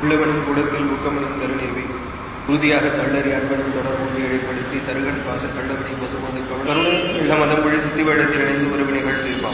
உள்ளவனும் கூடத்தில் முக்கமனும் தருநீர்வை உறுதியாக தள்ளறி அன்பனும் தொடர்பு இழைப்படுத்தி தருகன் பாச கள்ளவனை பசுமது கவலருடன் இள மதம்பொழி சுத்தி வேடத்தில் இணைந்து உறவினைகள் தீர்ப்பாம்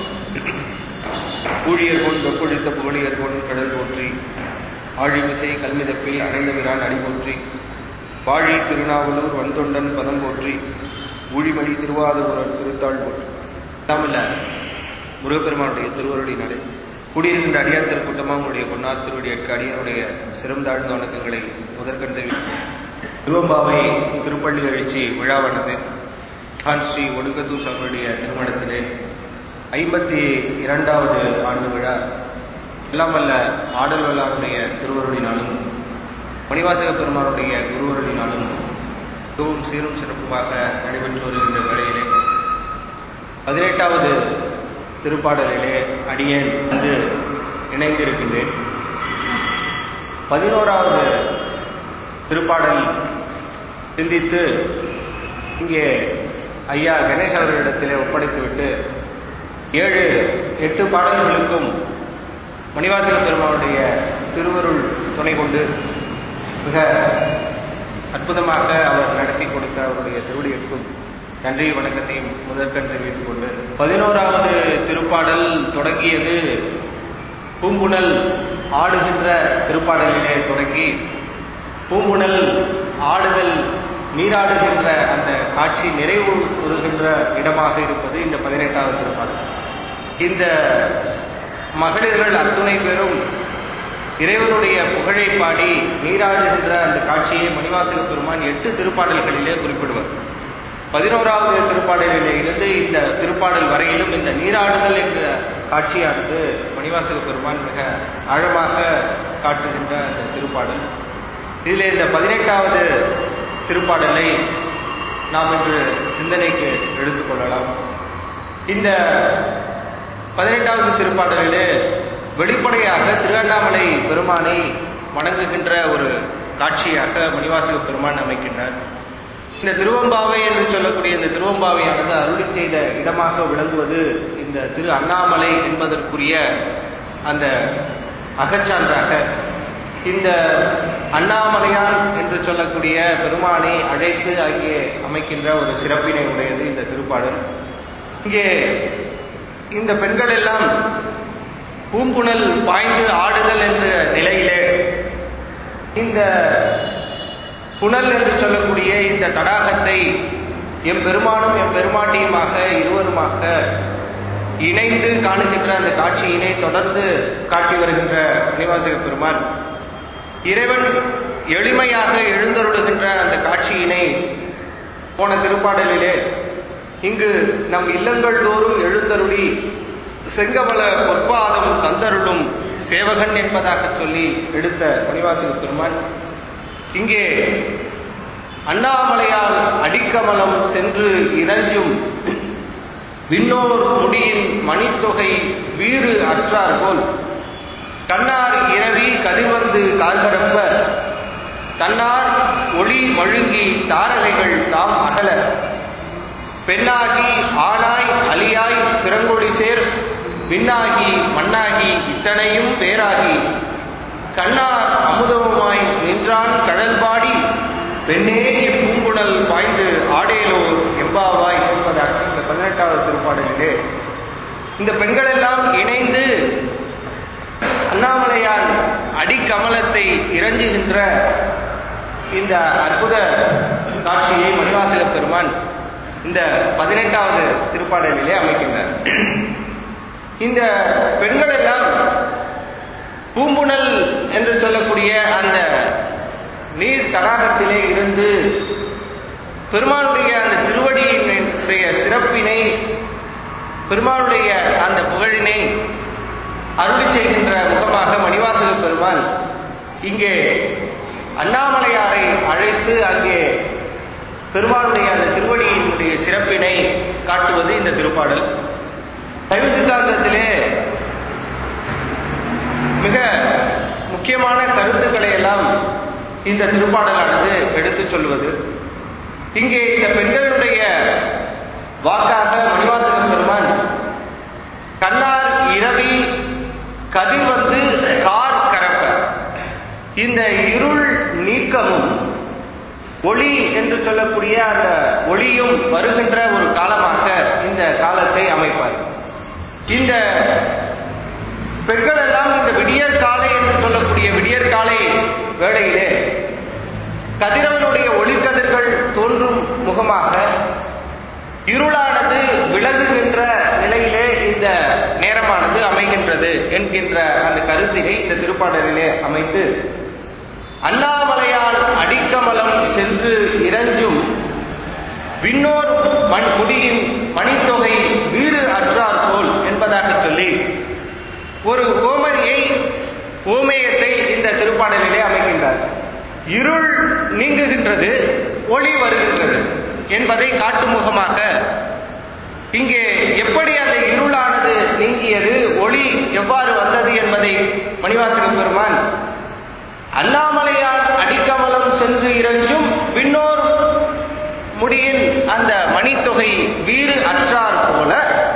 ஊழியர் கொண்டு வெப்பொழித்த புகழியர் கொண்டு கடல் போற்றி ஆழிமிசை கல்மிதப்பில் அணைந்தவிரான் அடி போற்றி வாழி திருநாவலூர் வன்தொண்டன் பதம் போற்றி ஊழிமணி திருவாதூரர் திருத்தாள் போற்றி இல்லாமல்ல முருகப்பெருமானுடைய திருவருளினாலே கூடியிருக்கின்ற அடியார் திருக்கூட்டமாக உங்களுடைய பொன்னார் திருவடி எட்க அடியாருடைய சிரம் தாழ்ந்த வணக்கங்களை முதற்கண்டு திருவம்பாவை திருப்பள்ளி எழுச்சி விழாவானது கான் ஸ்ரீ ஒடுக்கத்தூர் சாமியுடைய திருமணத்திலே ஐம்பத்தி இரண்டாவது ஆண்டு விழா எல்லாம் வல்ல ஆடல் வல்லாருடைய திருவருளினாலும் மணிவாசக பெருமானுடைய குருவருளினாலும் மிகவும் சீரும் சிறப்புமாக நடைபெற்று வருகின்ற வேளையிலே பதினெட்டாவது திருப்பாடலிலே அடியேன் வந்து இணைந்திருக்கின்றேன் பதினோராவது திருப்பாடல் சிந்தித்து இங்கே ஐயா கணேஷ் அவர்களிடத்திலே ஒப்படைத்துவிட்டு ஏழு எட்டு பாடல்களுக்கும் மணிவாசக பெருமானுடைய திருவருள் துணை கொண்டு மிக அற்புதமாக அவர் நடத்தி கொடுத்த அவருடைய திருவடிகளுக்கும் நன்றி வணக்கத்தையும் முதற்கண் தெரிவித்துக் கொண்டு பதினோராவது திருப்பாடல் தொடங்கியது பூங்குணல் ஆடுகின்ற திருப்பாடலிலே தொடங்கி பூங்குணல் ஆடுதல் நீராடுகின்ற அந்த காட்சி நிறைவு உறுகின்ற இடமாக இருப்பது இந்த பதினெட்டாவது திருப்பாடல் இந்த மகளிர்கள் அத்துணை பேரும் இறைவனுடைய புகழை பாடி நீராடுகின்ற அந்த காட்சியை மணிவாசக பெருமான் எட்டு திருப்பாடல்களிலே குறிப்பிடுவார் பதினோராவது திருப்பாடலிலே இருந்து இந்த திருப்பாடல் வரையிலும் இந்த நீராடுதல் என்ற காட்சியானது மணிவாசக பெருமான் மிக ஆழமாக காட்டுகின்ற அந்த திருப்பாடல் இதில் இந்த பதினெட்டாவது திருப்பாடலை நாம் இன்று சிந்தனைக்கு எடுத்துக்கொள்ளலாம் இந்த பதினெட்டாவது திருப்பாடலிலே வெளிப்படையாக திருவண்ணாமலை பெருமானை வணங்குகின்ற ஒரு காட்சியாக மணிவாசக பெருமான் அமைக்கின்றார் இந்த திருவம்பாவை என்று சொல்லக்கூடிய இந்த திருவம்பாவையானது அருளி செய்த இடமாக விளங்குவது இந்த திரு அண்ணாமலை என்பதற்குரிய அந்த அகச்சான்றாக இந்த அண்ணாமலையான் என்று சொல்லக்கூடிய பெருமானை அழைத்து அங்கே அமைக்கின்ற ஒரு சிறப்பினை உடையது இந்த திருப்பாடல் இங்கே இந்த பெண்கள் எல்லாம் பூங்குணல் பாய்ந்து ஆடுதல் என்ற நிலையிலே இந்த புனல் என்று சொல்லக்கூடிய இந்த தடாகத்தை எம் பெருமானும் எம் பெருமாட்டியுமாக இருவருமாக இணைந்து காணுகின்ற அந்த காட்சியினை தொடர்ந்து காட்டி வருகின்ற மணிவாசக பெருமான் இறைவன் எளிமையாக எழுந்தருளுகின்ற அந்த காட்சியினை போன திருப்பாடலிலே இங்கு நம் இல்லங்கள் தோறும் எழுந்தருளி செங்கமல பொற்பாதம் தந்தருளும் சேவகன் என்பதாக சொல்லி எடுத்த மணிவாசக பெருமான் இங்கே அண்ணாமலையால் அடிக்கமலம் சென்று இறஞ்சும் விண்ணோர் முடியின் மணித்தொகை வீறு அற்றார் போல் கண்ணார் இரவி கதிர்வந்து கால்கரப்ப தன்னார் ஒளி மழுங்கி தாரகைகள் தாம் அகல பெண்ணாகி ஆனாய் அலியாய் பிறங்கொழி சேர் விண்ணாகி மண்ணாகி இத்தனையும் பேராகி கண்ணார் அமுதமுமாய் நின்றான் கடல்பாடி பெண்ணே இப்பூங்குடல் பாய்ந்து ஆடேலோர் எம்பாவாய் என்பதாக இந்த பதினெட்டாவது திருப்பாடலிலே இந்த பெண்கள் எல்லாம் இணைந்து அண்ணாமலையான் அடிக்கமலத்தை இறங்குகின்ற இந்த அற்புத காட்சியை மணிவாசக பெருமான் இந்த பதினெட்டாவது திருப்பாடலிலே அமைக்கின்றார் இந்த பெண்கள் எல்லாம் பூம்புணல் என்று சொல்லக்கூடிய அந்த நீர் தடாகத்திலே இருந்து பெருமானுடைய அந்த திருவடியினுடைய சிறப்பினை பெருமானுடைய அந்த புகழினை அருளி செய்கின்ற முகமாக மணிவாசக பெருமான் இங்கே அண்ணாமலையாரை அழைத்து அங்கே பெருமானுடைய அந்த திருவடியினுடைய சிறப்பினை காட்டுவது இந்த திருப்பாடல் சைவ சித்தாந்தத்திலே மிக முக்கியமான கருத்துக்களை எல்லாம் இந்த திருப்பாடலானது எடுத்துச் சொல்வது இங்கே இந்த பெண்களுடைய வாக்காக மணிவாசக பெருமான் கண்ணார் இரவி கதிர் வந்து கார் கரப்ப இந்த இருள் நீக்கமும் ஒளி என்று சொல்லக்கூடிய அந்த ஒளியும் வருகின்ற ஒரு காலமாக இந்த காலத்தை அமைப்பார் இந்த பெண்கள் எல்லாம் இந்த விடியற் காலை என்று சொல்லக்கூடிய விடியற் காலை வேளையிலே கதிரவனுடைய ஒளிக்கதிர்கள் தோன்றும் முகமாக இருளானது விலகுகின்ற நிலையிலே இந்த நேரமானது அமைகின்றது என்கின்ற அந்த கருத்தினை இந்த திருப்பாடலிலே அமைத்து அண்ணாமலையால் அடிக்கமலம் சென்று இறஞ்சும் விண்ணோர் மண் முடியின் மணித்தொகை வீறு அற்றார் போல் என்பதாக சொல்லி ஒரு ஓமையை ஓமேயத்தை இந்த திருப்பாடலிலே அமைக்கின்றார் இருள் நீங்குகின்றது ஒளி வருகின்றது என்பதை காட்டும் முகமாக இங்கே எப்படி அந்த இருளானது நீங்கியது ஒளி எவ்வாறு வந்தது என்பதை மணிவாசக பெருமான் அண்ணாமலையால் அடிக்கமலம் சென்று இறஞ்சும் விண்ணோர் முடியின் அந்த மணித்தொகை வீறு அற்றார் போல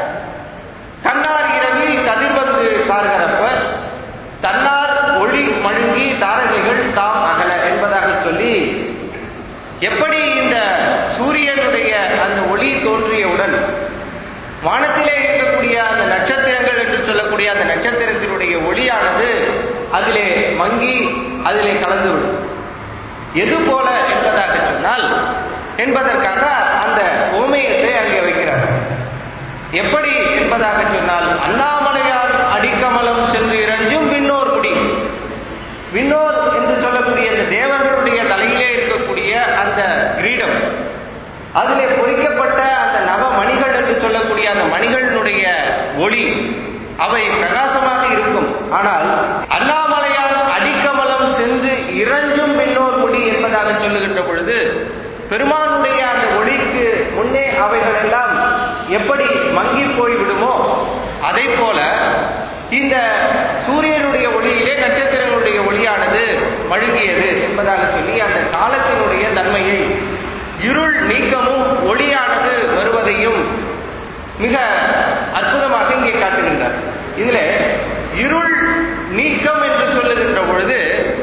கண்ணார் இரவில் கதிர்வந்து கார்கரப்ப தன்னார் ஒளி மழுங்கி தாரகைகள் தாம் அகல என்பதாக சொல்லி எப்படி இந்த சூரியனுடைய அந்த ஒளி தோன்றியவுடன் வானத்திலே இருக்கக்கூடிய அந்த நட்சத்திரங்கள் என்று சொல்லக்கூடிய அந்த நட்சத்திரத்தினுடைய ஒளியானது அதிலே மங்கி அதிலே கலந்துவிடும் எது போல என்பதாக சொன்னால் என்பதற்காக அந்த ஓமயத்தை அங்கே வைக்கிறார் எப்படி என்பதாக சொன்னால் அண்ணாமலையால் அடிக்கமலம் சென்று இறஞ்சும் விண்ணோர் முடி விண்ணோர் என்று சொல்லக்கூடிய அந்த தேவர்களுடைய தலையிலே இருக்கக்கூடிய அந்த கிரீடம் அதிலே பொறிக்கப்பட்ட அந்த நவ மணிகள் என்று சொல்லக்கூடிய அந்த மணிகளினுடைய ஒளி அவை பிரகாசமாக இருக்கும் ஆனால் அண்ணாமலையால் அடிக்கமலம் சென்று இறஞ்சும் விண்ணோர் முடி என்பதாக சொல்லுகின்ற பொழுது பெருமானுடைய அந்த ஒளிக்கு முன்னே அவைகள் எல்லாம் எப்படி மங்கி போய் விடுமோ அதை போல இந்த சூரியனுடைய ஒளியிலே நட்சத்திரங்களுடைய ஒளியானது மழுங்கியது என்பதாக சொல்லி அந்த காலத்தினுடைய தன்மையை இருள் நீக்கமும் ஒளியானது வருவதையும் மிக அற்புதமாக இங்கே காட்டுகின்றார் இதுல இருள் நீக்கம் என்று சொல்லுகின்ற பொழுது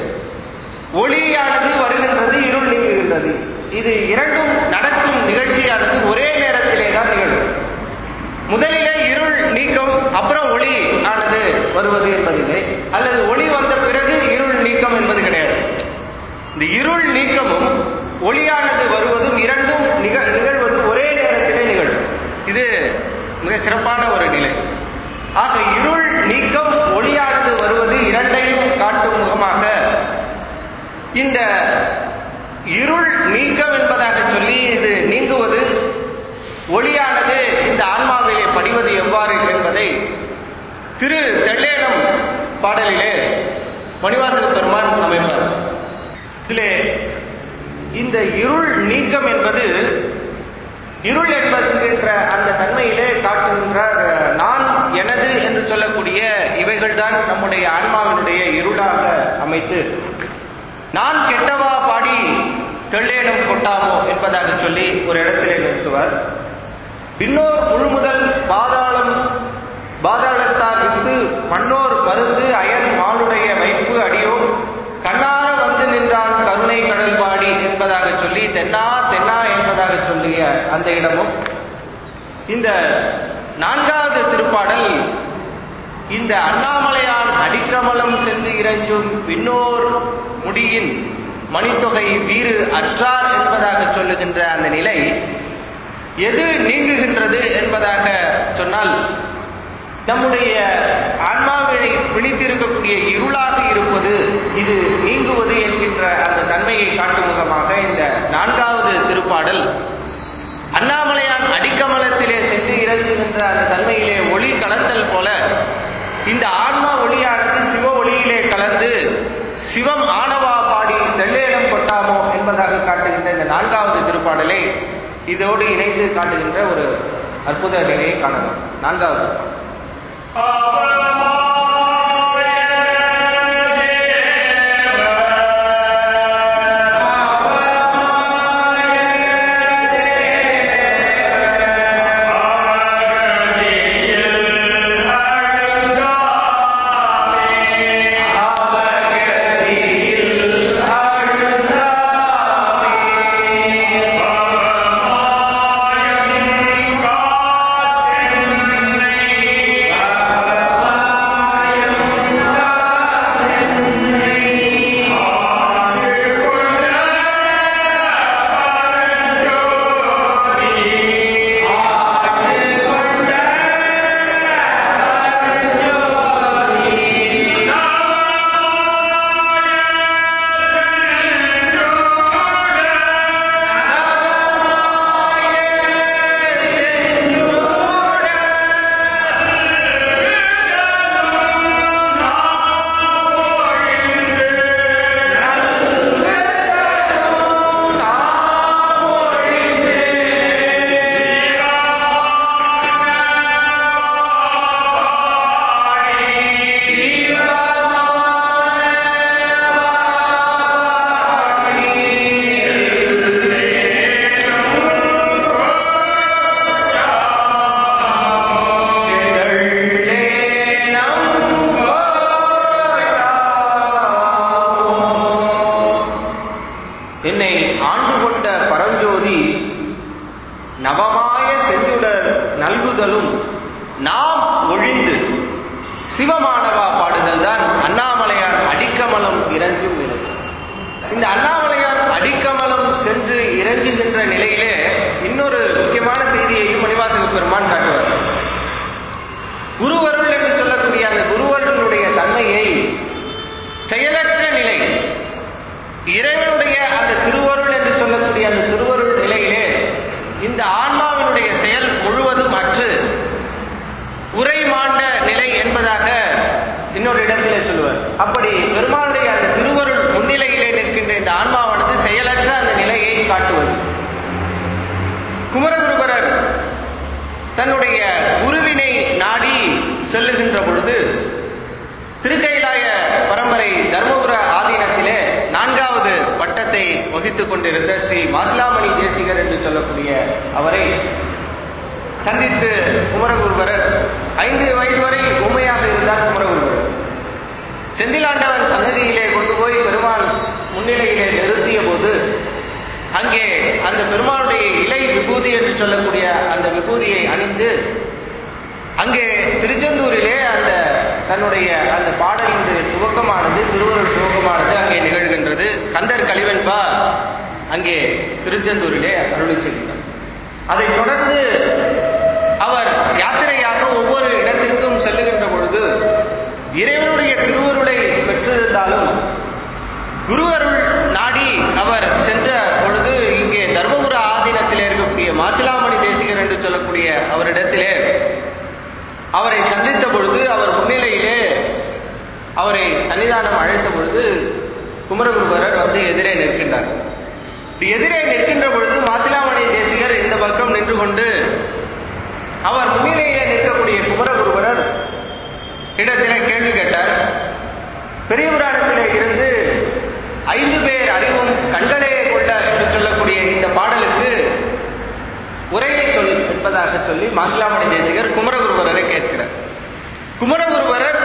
ஒளியானது வருகின்றது இருள் நீங்குகின்றது இது இரண்டும் நடக்கும் நிகழ்ச்சியானது ஒரே நேரத்திலே தான் நிகழும் முதலிலே இருள் நீக்கம் அப்புறம் ஒளி ஆனது வருவது என்பதில்லை அல்லது ஒளி வந்த பிறகு இருள் நீக்கம் என்பது கிடையாது இந்த இருள் நீக்கமும் ஒளியானது வருவதும் இரண்டும் நிக- நிகழ்வது ஒரே நேரத்திலே நிகழும் இது மிக சிறப்பான ஒரு நிலை ஆக இருள் நீக்கம் ஒளியானது வருவது இரண்டையும் காட்டும் முகமாக இந்த இருள் நீக்கம் என்பதாக சொல்லி இது நீங்குவது ஒளியானது இந்த ஆன்மாவிலே படிவது எவ்வாறு என்பதை திரு தெள்ளேலம் பாடலிலே மணிவாசக பெருமான் அமைப்பார் இதிலே இந்த இருள் நீக்கம் என்பது இருள் என்பதுகின்ற அந்த தன்மையிலே காட்டுகின்ற அஹ், நான் எனது என்று சொல்லக்கூடிய இவைகள்தான் நம்முடைய ஆன்மாவினுடைய இருளாக அமைத்து நான் கெட்டவா பாடி தெள்ளேனம் கொட்டாமோ என்பதாக சொல்லி ஒரு இடத்திலே நிறுத்துவார் விண்ணோர் முழுமுதல் பாதாளம் பாதாளத்தார் வித்து மண்ணோர் மருந்து அயன் மாளுடைய வைப்பு அடியோ கண்ணார வந்து நின்றான் கருணை கடல் பாடி என்பதாக சொல்லி தென்னா தென்னா என்பதாக சொல்லிய அந்த இடமும் இந்த நான்காவது திருப்பாடல் இந்த அண்ணாமலையான் அடிக்கமலம் சென்று இறஞ்சும் விண்ணோர் முடியின் மணித்தொகை வீறு அற்றார் என்பதாக சொல்லுகின்ற அந்த நிலை எது நீங்குகின்றது என்பதாக சொன்னால் நம்முடைய ஆன்மாவினை பிடித்திருக்கக்கூடிய இருளாக இருப்பது இது நீங்குவது என்கின்ற அந்த தன்மையை காட்டும் முகமாக இந்த நான்காவது திருப்பாடல் அண்ணாமலையான் அடிக்கமலத்திலே சென்று இறங்குகின்ற அந்த தன்மையிலே ஒளி கலந்தல் போல இந்த ஆன்மா ஒளியானது சிவ ஒளியிலே கலந்து சிவம் ஆணவா பாடி தெள்ளேலம் கொட்டாமோ என்பதாக காட்டுகின்ற இந்த நான்காவது திருப்பாடலை இதோடு இணைந்து காட்டுகின்ற ஒரு அற்புத நிலையை காணலாம் நான்காவது திருப்பாடல். ஆ என்னை ஆண்டு கொண்ட பரஞ்சோதி நவமாய செஞ்சுடர் நல்குதலும் நாம் ஒழிந்து சிவமானவா பாடுதல் தான் அண்ணாமலையார் அடிக்கமலம் இறங்கும் நிலை இந்த அண்ணாமலையார் அடிக்கமலம் சென்று இறங்குகின்ற நிலையிலே இன்னொரு முக்கியமான செய்தியையும் மணிவாசக பெருமான் காட்டுவார் குருவருள் என்று சொல்லக்கூடிய அந்த குருவருளுடைய தன்மையை செயலற்ற நிலை இறைவனுடைய அந்த திருவருள் என்று சொல்லக்கூடிய அந்த திருவருள் நிலையிலே இந்த ஆன்மாவினுடைய செயல் முழுவதும் அற்று உரை மாண்ட நிலை என்பதாக இன்னொரு இடத்திலே சொல்லுவார் அப்படி பெருமானுடைய அந்த திருவருள் முன்னிலையிலே நிற்கின்ற இந்த ஆன்மாவானது செயலற்ற அந்த நிலையை காட்டுவது குமரகுருபரர் தன்னுடைய குருவினை நாடி செல்லுகின்ற பொழுது திருக்கைலாய பரம்பரை தர்மபுர ஆதீனத்திலே நான்காவது பட்டத்தை வகித்துக் கொண்டிருந்த ஸ்ரீ மாசிலாமணி தேசிகர் என்று சொல்லக்கூடிய அவரை சந்தித்து குமரகுருபரர் ஐந்து வயது வரை உண்மையாக இருந்தார் குமரகுருபரர் செந்திலாண்டவன் சன்னதியிலே கொண்டு போய் பெருமான் முன்னிலையிலே நிறுத்திய போது அங்கே அந்த பெருமானுடைய இலை விபூதி என்று சொல்லக்கூடிய அந்த விபூதியை அணிந்து அங்கே திருச்செந்தூரிலே அந்த தன்னுடைய அந்த பாடலினுடைய துவக்கமானது திருவருள் துவக்கமானது அங்கே நிகழ்கின்றது கந்தர் கலிவன்பா அங்கே திருச்செந்தூரிலே அருளி செய்கிறார் அதைத் தொடர்ந்து அவர் யாத்திரையாக ஒவ்வொரு இடத்திற்கும் செல்லுகின்ற பொழுது இறைவனுடைய திருவருளை பெற்றிருந்தாலும் குரு அருள் நாடி அவர் சென்ற பொழுது இங்கே தர்மபுர ஆதீனத்தில் இருக்கக்கூடிய மாசிலாமணி தேசிகர் என்று சொல்லக்கூடிய அவரிடத்திலே அவரை சந்தித்த பொழுது அவர் முன்னிலையிலே அவரை சன்னிதானம் அழைத்த பொழுது குமரகுருபரர் வந்து எதிரே நிற்கின்றார் எதிரே நிற்கின்ற பொழுது மாசிலாமணி தேசிகர் இந்த பக்கம் நின்று கொண்டு அவர் முன்னிலையிலே நிற்கக்கூடிய குமரகுருபரர் இடத்திலே கேள்வி கேட்டார் பெரிய புராணத்திலே இருந்து ஐந்து பேர் அறிவும் கண்களே கொள்ள என்று சொல்லக்கூடிய இந்த பாடலுக்கு உரையை சொல் என்பதாக சொல்லி மாசிலாமணி தேசிகர் குமரகுருவரரை கேட்கிறார் குமரகுருவரர்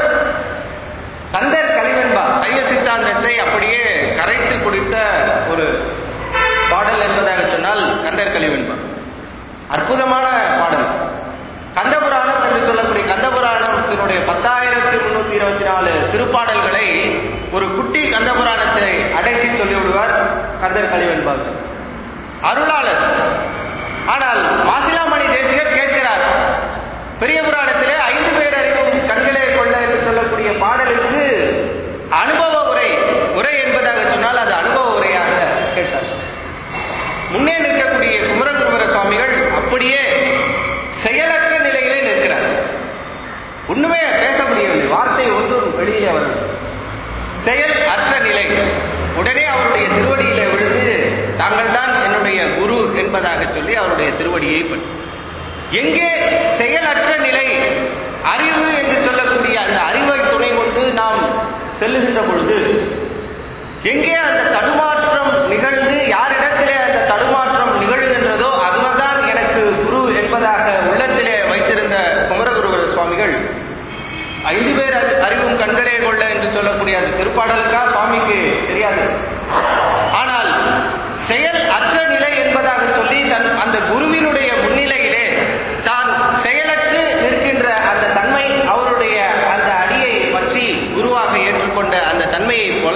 கந்தர் கலிவன்பா சைவ சித்தாந்தத்தை அப்படியே கரைத்து குடித்த ஒரு பாடல் என்பதாக சொன்னால் கந்தர் கலிவன்பா அற்புதமான பாடல் கந்தபுராணம் என்று சொல்லக்கூடிய கந்தபுராணத்தினுடைய பத்தாயிரத்தி முன்னூத்தி இருபத்தி நாலு திருப்பாடல்களை ஒரு குட்டி கந்தபுராணத்தை அடக்கி சொல்லிவிடுவார் கந்தர் கலிவன்பாக அருளாளர் ஆனால் மாசிலாமணி தேசிகர் கேட்கிறார் பெரிய புராணத்திலே ஐந்து பேர் அறிவும் கண்களே கொள்ள என்று சொல்லக்கூடிய பாடலுக்கு அனுபவ உரை உரை என்பதாக சொன்னால் அது அனுபவ உரையாக கேட்டார் முன்னே நிற்கக்கூடிய குமரகுருவர சுவாமிகள் அப்படியே செயலற்ற நிலையிலே நிற்கிறார் ஒண்ணுமே பேச முடியவில்லை வார்த்தை ஒன்றும் வெளியிலே வரவில்லை செயல் அற்ற நிலை உடனே அவருடைய திருவடியிலே விழுந்து தாங்கள் தான் என்னுடைய குரு என்பதாக சொல்லி அவருடைய திருவடியை பற்றி எங்கே செயலற்ற நிலை அறிவு என்று சொல்லக்கூடிய அந்த அறிவை துணை கொண்டு நாம் செல்லுகின்ற பொழுது எங்கே அந்த தடுமாற்றம் நிகழ்ந்து யாரிடத்திலே அந்த தடுமாற்றம் நிகழ்கின்றதோ அதுதான் எனக்கு குரு என்பதாக உள்ளத்திலே வைத்திருந்த குமரகுருவர சுவாமிகள் ஐந்து பேர் அறி- அறிவும் கண்களே கொள்ள என்று சொல்லக்கூடிய அந்த திருப்பாடலுக்கா சுவாமிக்கு தெரியாது ஆனால் செயல் அற்ற நிலை என்பதாக சொல்லி தன் அந்த குருவினுடைய முன்னிலையிலே தான் செயலற்று நிற்கின்ற அந்த தன்மை அவருடைய அந்த அடியை பற்றி குருவாக ஏற்றுக்கொண்ட அந்த தன்மையைப் போல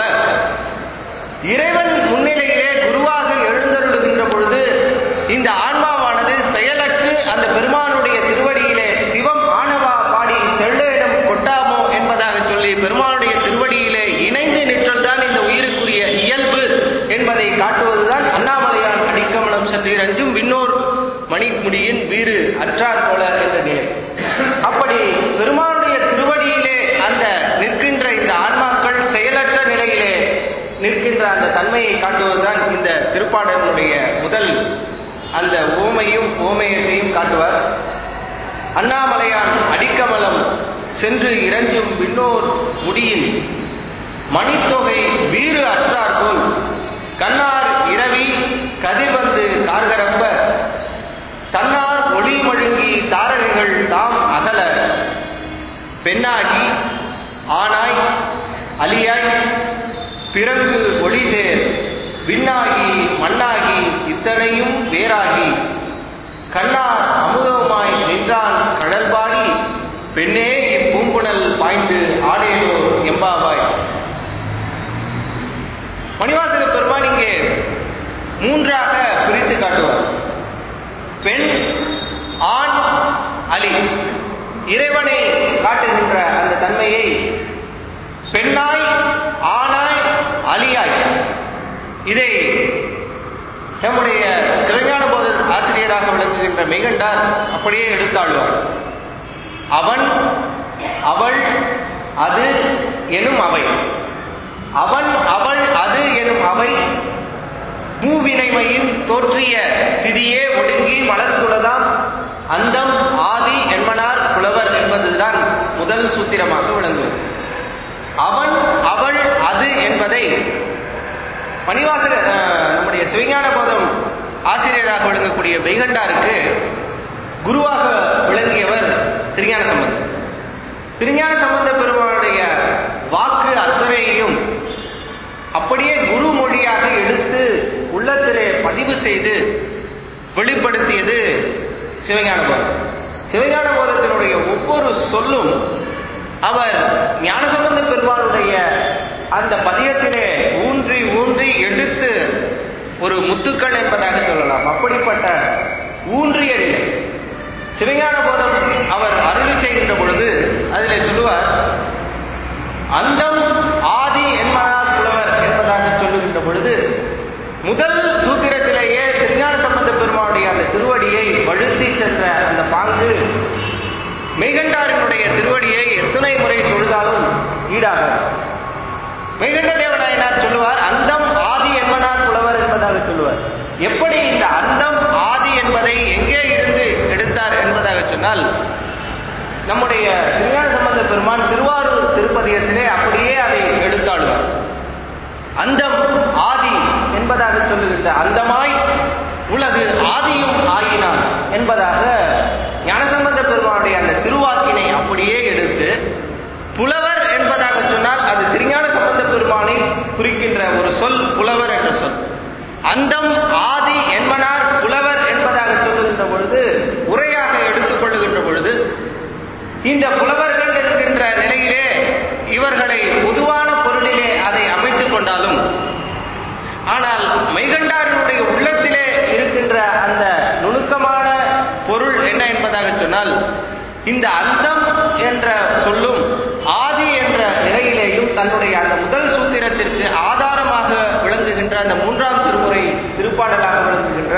இறைவன் முன்னிலையிலே குருவாக எழுந்தருளுகின்ற பொழுது இந்த ஆன்மாவானது செயலற்று அந்த பெருமானுடைய திருவடியிலே சிவம் ஆணவா பாடி தெள்ளேடம் கொட்டாமோ என்பதாக சொல்லி பெருமானுடைய திருவடியிலே இணைந்து நிற்றல்தான் இந்த உயிருக்குரிய இயல்பு என்பதை காட்டுவதுதான் அண்ணாமலையான் அடிக்கமலம் சென்று இறங்கும் விண்ணோர் மணிமுடியின் வீறு அற்றார் போல என்ற நிலை அப்படி பெருமானுடைய திருவடியிலே அந்த நிற்கின்ற இந்த ஆன்மாக்கள் செயலற்ற நிலையிலே நிற்கின்ற அந்த தன்மையை காட்டுவதுதான் இந்த திருப்பாடலினுடைய முதல் அந்த ஓமையும் ஓமையத்தையும் காட்டுவார் அண்ணாமலையான் அடிக்கமலம் சென்று இறஞ்சும் விண்ணோர் முடியின் மணித்தொகை வீறு அற்றார் போல் கண்ணார் இரவி கதிர்வந்து கார்கரப்ப தன்னார் ஒளி மழுங்கி தாரகைகள் தாம் அகல பெண்ணாகி ஆனாய் அலியாய் பிறகு ஒளிசேர் விண்ணாகி மண்ணாகி இத்தனையும் வேறாகி கண்ணார் அமுதமாய் நின்றான் கடல்பாடி பெண்ணே இப்பூம்புணல் பாய்ந்து ஆடேலோ எம்பாவாய் மணிவாசக பெருமான் இங்கே மூன்றாக பிரித்து காட்டுவார் பெண் ஆண் அலி இறைவனை காட்டுகின்ற அந்த தன்மையை பெண்ணாய் ஆணாய் அலியாய் இதை நம்முடைய சிவஞான போத ஆசிரியராக விளங்குகின்ற மெய்கண்டார் அப்படியே எடுத்தாழ்வார் அவன் அவள் அது எனும் அவை அவன் அவள் அது எனும் அவை மூவினைமையின் தோற்றிய திதியே ஒடுங்கி மலர்த்துளதாம் அந்தம் ஆதி என்பனார் புலவர் என்பதுதான் முதல் சூத்திரமாக விளங்குவது அவன் அவள் அது என்பதை மணிவாசக அஹ், நம்முடைய சிவஞான போதம் ஆசிரியராக விளங்கக்கூடிய வைகண்டாருக்கு குருவாக விளங்கியவர் திருஞான சம்பந்தர் திருஞான சம்பந்த பெருமானுடைய வாக்கு அத்தனையையும் அப்படியே குரு மொழியாக எடுத்து உள்ளத்திலே பதிவு செய்து வெளிப்படுத்தியது சிவஞான போதம் சிவஞான போதத்தினுடைய ஒவ்வொரு சொல்லும் அவர் ஞானசம்பந்த பெருமானுடைய அந்த பதியத்திலே ஊன்றி ஊன்றி எடுத்து ஒரு முத்துக்கள் என்பதாக சொல்லலாம் அப்படிப்பட்ட ஊன்றிய நிலை சிவஞான போதம் அவர் அருளி செய்கின்ற பொழுது அதிலே சொல்லுவார் அந்தம் ஆதி என்பதால் புலவர் என்பதாக சொல்லுகின்ற பொழுது முதல் சூத்திரத்திலேயே திருஞான சம்பந்த பெருமானுடைய அந்த திருவடியை வழுத்தி சென்ற அந்த பாங்கு மெய்கண்டாரினுடைய திருவடியை எத்தனை முறை தொழுதாலும் ஈடாகாது மெய்கண்ட தேவநாயனார் சொல்லுவார் அந்தம் ஆதி என்பனார் புலவர் என்பதாக சொல்லுவார் எப்படி இந்த அந்தம் ஆதி என்பதை எங்கே இருந்து எடுத்தார் என்பதாக சொன்னால் நம்முடைய திருஞான சம்பந்த பெருமான் திருவாரூர் திருப்பதியத்திலே அப்படியே அதை எடுத்தாடுவார் அந்தம் ஆதி என்பதாக சொல்லுகின்ற அந்தமாய் உலகு ஆதியும் ஆயினான் என்பதாக ஞானசம்பந்த பெருமானுடைய அந்த திருவாக்கினை அப்படியே எடுத்து புலவர் என்பதாக சொன்னால் அது திருஞான சம்பந்த பெருமானை குறிக்கின்ற ஒரு சொல் புலவர் என்ற சொல் அந்தம் ஆதி என்பனார் புலவர் என்பதாக சொல்லுகின்ற பொழுது உரையாக எடுத்துக்கொள்ளுகின்ற பொழுது இந்த புலவர்கள் இருக்கின்ற நிலையிலே இவர்களை பொதுவான பொருளிலே அதை அமைத்துக் கொண்டாலும் ஆனால் மைகண்டாரனுடைய உள்ளத்திலே இருக்கின்ற அந்த நுணுக்கமான பொருள் என்ன என்பதாக சொன்னால் இந்த அந்தம் என்ற சொல்லும் ஆதி என்ற நிலையிலேயும் தன்னுடைய அந்த முதல் சூத்திரத்திற்கு ஆதாரமாக விளங்குகின்ற அந்த மூன்றாம் திருமுறை திருப்பாடலாக விளங்குகின்ற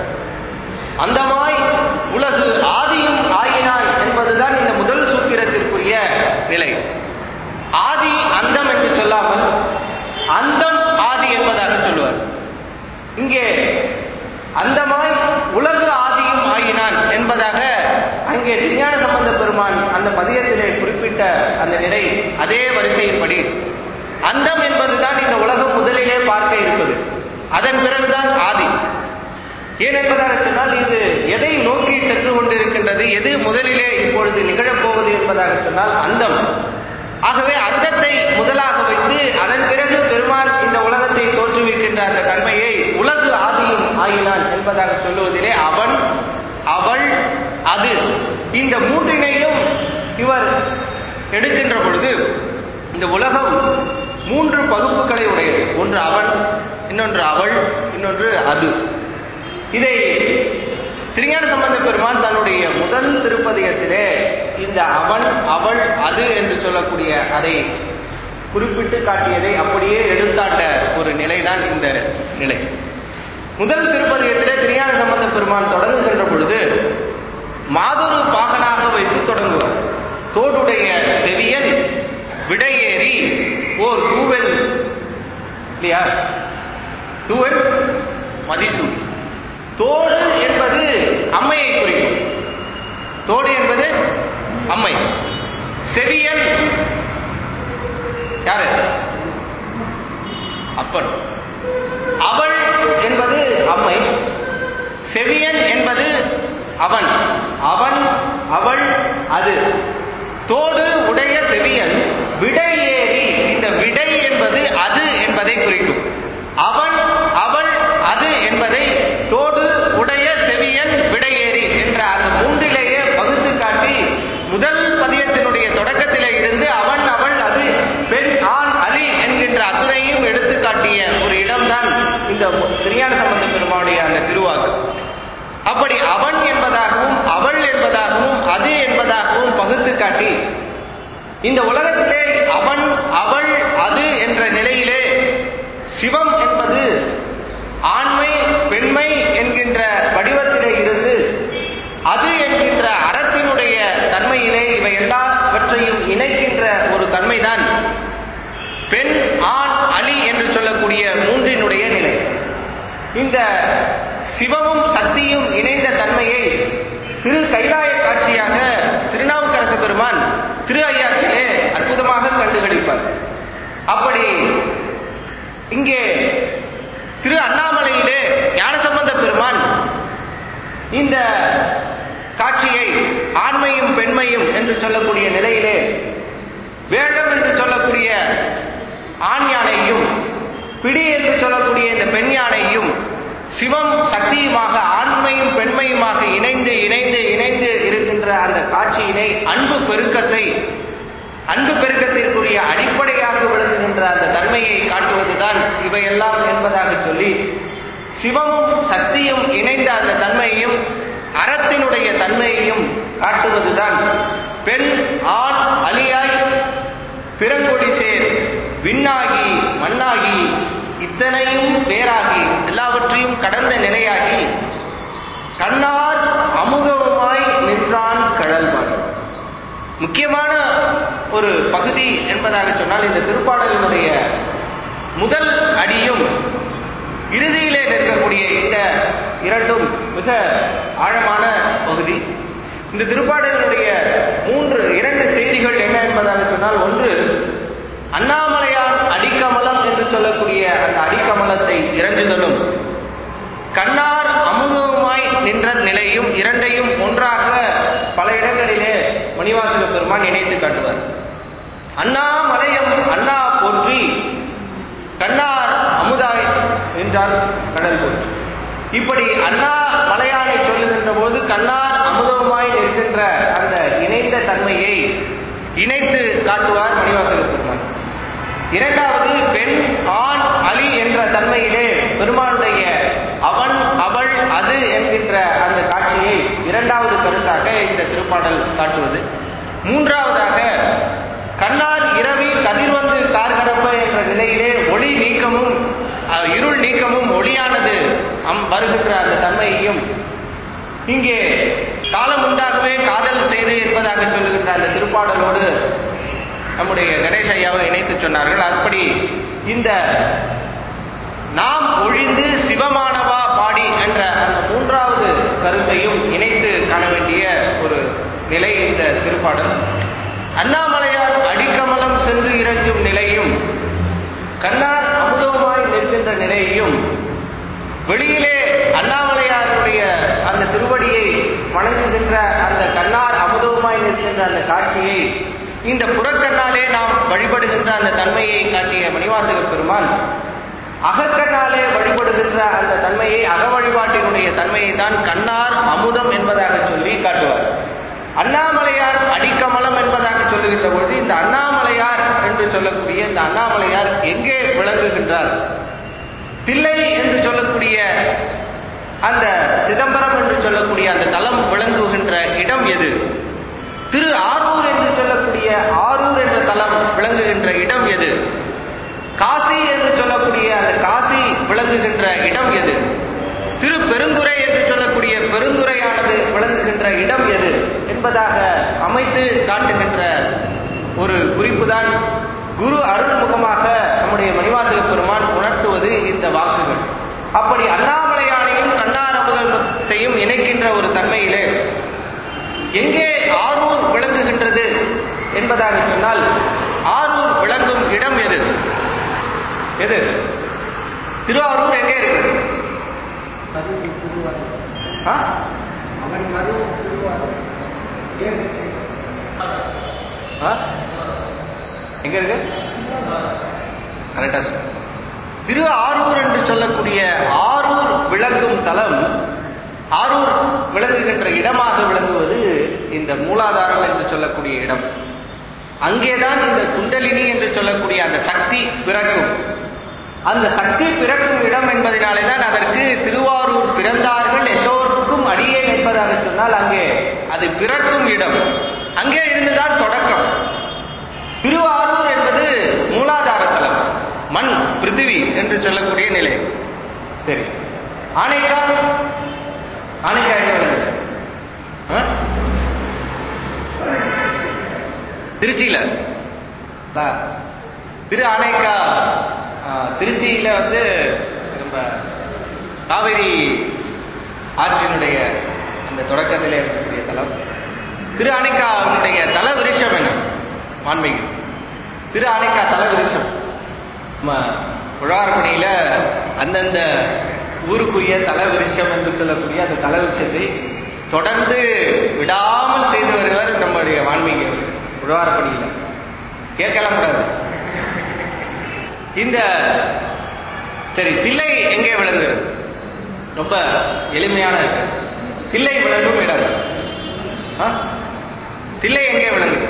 அந்தமாய் உலகு ஆதியும் ஆயினாய் என்பதுதான் இந்த முதல் சூத்திரத்திற்குரிய நிலை ஆதி அந்தம் என்று சொல்லாமல் அந்தம் ஆதி என்பதாக சொல்லுவார் இங்கே அந்தமாய் உலகு ஆதியும் ஆயினான் என்பதாக அங்கே திருஞான சம்பந்த பெருமான் அந்த பதியத்திலே குறிப்பிட்ட அந்த நிலை அதே வரிசையின்படி அந்தம் என்பதுதான் இந்த உலகம் முதலிலே பார்க்க இருப்பது அதன் பிறகுதான் ஆதி ஏன் என்பதாக சொன்னால் இது எதை நோக்கி சென்று கொண்டிருக்கின்றது எது முதலிலே இப்பொழுது நிகழப்போவது என்பதாக சொன்னால் அந்தம் ஆகவே அந்தத்தை முதலாக வைத்து அதன் பிறகு பெருமான் இந்த உலகத்தை தோற்றுவிக்கின்ற அந்த தன்மையை உலகு ஆதியும் ஆயினான் என்பதாக சொல்லுவதிலே அவன் அவள் அது இந்த மூன்றினையும் இவர் எடுக்கின்ற பொழுது இந்த உலகம் மூன்று பகுப்புகளை உடையது ஒன்று அவன் இன்னொன்று அவள் இன்னொன்று அது இதை திருஞான சம்பந்த பெருமான் தன்னுடைய முதல் திருப்பதிகத்திலே இந்த அவன் அவள் அது என்று சொல்லக்கூடிய அதை குறிப்பிட்டு காட்டியதை அப்படியே எடுத்தாட்ட ஒரு நிலைதான் இந்த நிலை முதல் திருப்பதிகத்திலே திருஞான சம்பந்த பெருமான் தொடங்குகின்ற பொழுது மாதொரு பாகனாக வைத்து தொடங்குவார் தோடுடைய செவியன் விடையேறி ஓர் தூவல் இல்லையா தூவல் மதிசூடி தோடு என்பது அம்மையை குறிக்கும் தோடு என்பது அம்மை செவியன் யாரு அப்பன் அவள் என்பது அம்மை செவியன் என்பது அவன் அவன் அவள் அது தோடு உடைய செவியன் விடை ஏறி இந்த விடை என்பது அது என்பதை குறிக்கும் அவன் அவள் இந்த உலகத்திலே அவன் அவள் அது என்ற நிலையிலே சிவம் என்பது ஆண்மை பெண்மை என்கின்ற வடிவத்திலே இருந்து அது என்கின்ற அறத்தினுடைய தன்மையிலே இவை எல்லாவற்றையும் இணைக்கின்ற ஒரு தன்மைதான் பெண் ஆண் அலி என்று சொல்லக்கூடிய மூன்றினுடைய நிலை இந்த சிவமும் சக்தியும் இணைந்த தன்மையை திரு கைலாய காட்சியாக திருநாவுக்கரச பெருமான் திரு ஐயாற்றிலே அற்புதமாக கண்டுகளிப்பார் அப்படி இங்கே திரு அண்ணாமலையிலே ஞானசம்பந்த பெருமான் இந்த காட்சியை ஆண்மையும் பெண்மையும் என்று சொல்லக்கூடிய நிலையிலே வேடம் என்று சொல்லக்கூடிய ஆண் யானையும் பிடி என்று சொல்லக்கூடிய இந்த பெண் யானையும் சிவம் சக்தியுமாக ஆண்மையும் பெண்மையுமாக இணைந்து இணைந்து இணைந்து இருக்கின்ற அந்த காட்சியினை அன்பு பெருக்கத்தை அன்பு பெருக்கத்திற்குரிய அடிப்படையாக விளங்குகின்ற அந்த தன்மையை காட்டுவதுதான் இவையெல்லாம் என்பதாக சொல்லி சிவமும் சக்தியும் இணைந்த அந்த தன்மையையும் அறத்தினுடைய தன்மையையும் காட்டுவதுதான் பெண் ஆண் அலியாய் பிறங்கொடி சேர் விண்ணாகி மண்ணாகி இத்தனையும் பேராகி எல்லாவற்றையும் கடந்த நிலையாகி கண்ணார் அமுதமாய் நின்றான் கடல்வான் முக்கியமான ஒரு பகுதி என்பதாக சொன்னால் இந்த திருப்பாடலினுடைய முதல் அடியும் இறுதியிலே நிற்கக்கூடிய இந்த இரண்டும் மிக ஆழமான பகுதி இந்த திருப்பாடலினுடைய மூன்று இரண்டு செய்திகள் என்ன என்பதாக சொன்னால் ஒன்று அண்ணாமலையான் அடிக்கமலம் என்று சொல்லக்கூடிய அந்த அடிக்கமலத்தை இறங்குதலும் கண்ணார் அமுதமாய் நின்ற நிலையும் இரண்டையும் ஒன்றாக பல இடங்களிலே மணிவாசக பெருமான் இணைத்து காட்டுவார் அண்ணாமலையம் அண்ணா போற்றி கண்ணார் அமுதாய் என்றார் கடல் போற்றி இப்படி அண்ணா மலையானை சொல்லுகின்ற போது கண்ணார் அமுதமாய் நிற்கின்ற அந்த இணைந்த தன்மையை இணைத்து காட்டுவார் மணிவாசக பெருமான் இரண்டாவது பெண் ஆண் அலி என்ற தன்மையிலே பெருமானுடைய அவன் அவள் அது என்கின்ற அந்த காட்சியை இரண்டாவது கருத்தாக இந்த திருப்பாடல் காட்டுவது மூன்றாவதாக கண்ணார் இரவி கதிர்வந்து கார்கரப்ப என்ற நிலையிலே ஒளி நீக்கமும் அஹ், இருள் நீக்கமும் ஒளியானது அம் வருகின்ற அந்த தன்மையையும் இங்கே காலம் உண்டாகவே காதல் செய்து என்பதாக சொல்லுகின்ற அந்த திருப்பாடலோடு நம்முடைய கணேஷ் ஐயாவை இணைத்து சொன்னார்கள் அப்படி இந்த நாம் ஒழிந்து சிவமானவா பாடி என்ற அந்த மூன்றாவது கருத்தையும் இணைத்து காண வேண்டிய ஒரு நிலை இந்த திருப்பாடல் அண்ணாமலையார் அடிக்கமலம் சென்று இறங்கும் நிலையும் கண்ணார் அமுதமாய் நிற்கின்ற நிலையையும் வெளியிலே அண்ணாமலையாருடைய அந்த திருவடியை வணங்குகின்ற அந்த கண்ணார் அமுதவுமாய் நிற்கின்ற அந்த காட்சியை இந்த புறக்கண்ணாலே நாம் வழிபடுகின்ற அந்த தன்மையை காட்டிய மணிவாசக பெருமான் அகக்கண்ணாலே வழிபடுகின்ற அந்த தன்மையை அக வழிபாட்டினுடைய தன்மையை தான் கண்ணார் அமுதம் என்பதாக சொல்லி காட்டுவார் அண்ணாமலையார் அடிக்கமலம் என்பதாக சொல்லுகின்ற பொழுது இந்த அண்ணாமலையார் என்று சொல்லக்கூடிய இந்த அண்ணாமலையார் எங்கே விளங்குகின்றார் தில்லை என்று சொல்லக்கூடிய அந்த சிதம்பரம் என்று சொல்லக்கூடிய அந்த தலம் விளங்குகின்ற இடம் எது திரு ஆரூர் என்று சொல்லக்கூடிய ஆரூர் என்ற தலம் விளங்குகின்ற இடம் எது காசி என்று சொல்லக்கூடிய அந்த காசி விளங்குகின்ற இடம் எது திரு பெருந்துறை என்று சொல்லக்கூடிய பெருந்துறையானது விளங்குகின்ற இடம் எது என்பதாக அமைத்து காட்டுகின்ற ஒரு குறிப்புதான் குரு அருள்முகமாக நம்முடைய மணிவாசக பெருமான் உணர்த்துவது இந்த வாக்குகள் அப்படி அண்ணாமலையானையும் கண்ணாரமுதத்தையும் இணைக்கின்ற ஒரு தன்மையிலே எங்கே ஆரூர் விளங்குகின்றது என்பதாக சொன்னால் ஆரூர் விளங்கும் இடம் எது எது திருவாரூர் எங்கே இருக்கு ஆ? ஆ? எங்க இருக்கு கரெக்டா சொல்லு. திரு ஆரூர் என்று சொல்லக்கூடிய ஆரூர் விளங்கும் தலம் ஆரூர் விளங்குகின்ற இடமாக விளங்குவது இந்த மூலாதாரம் என்று சொல்லக்கூடிய இடம் அங்கேதான் இந்த குண்டலினி என்று சொல்லக்கூடிய அந்த சக்தி பிறக்கும் அந்த சக்தி பிறக்கும் இடம் என்பதனாலே தான் அதற்கு திருவாரூர் பிறந்தார்கள் எல்லோருக்கும் அடியேன் என்பதாக சொன்னால் அங்கே அது பிறக்கும் இடம் அங்கே இருந்துதான் தொடக்கம் மண் பிருத்திவி என்று சொல்லக்கூடிய நிலை சரி ஆனைக்கா ஆனைக்கா எங்க விளங்குது ஆ? திருச்சியில தா. திரு ஆனைக்கா ஆ, திருச்சியில வந்து நம்ம காவிரி ஆற்றினுடைய அந்த தொடக்கத்திலே இருக்கக்கூடிய தலம் திரு ஆனைக்காவுடைய தல விருஷம் என்ன வான்மீகி திரு ஆனைக்கா தல விருஷம் நம்ம உழவார்பணியில அந்தந்த ஊருக்குரிய தல விருஷம் என்று சொல்லக்கூடிய அந்த தல விருஷத்தை தொடர்ந்து விடாமல் செய்து வருவார் நம்முடைய வான்மீகி உழவார்பணியில கேட்கலாம் கூடாது இந்த சரி தில்லை எங்கே விளங்குகிறது ரொம்ப எளிமையான தில்லை விளங்கும் இடம் ஆ? தில்லை எங்கே விளங்குது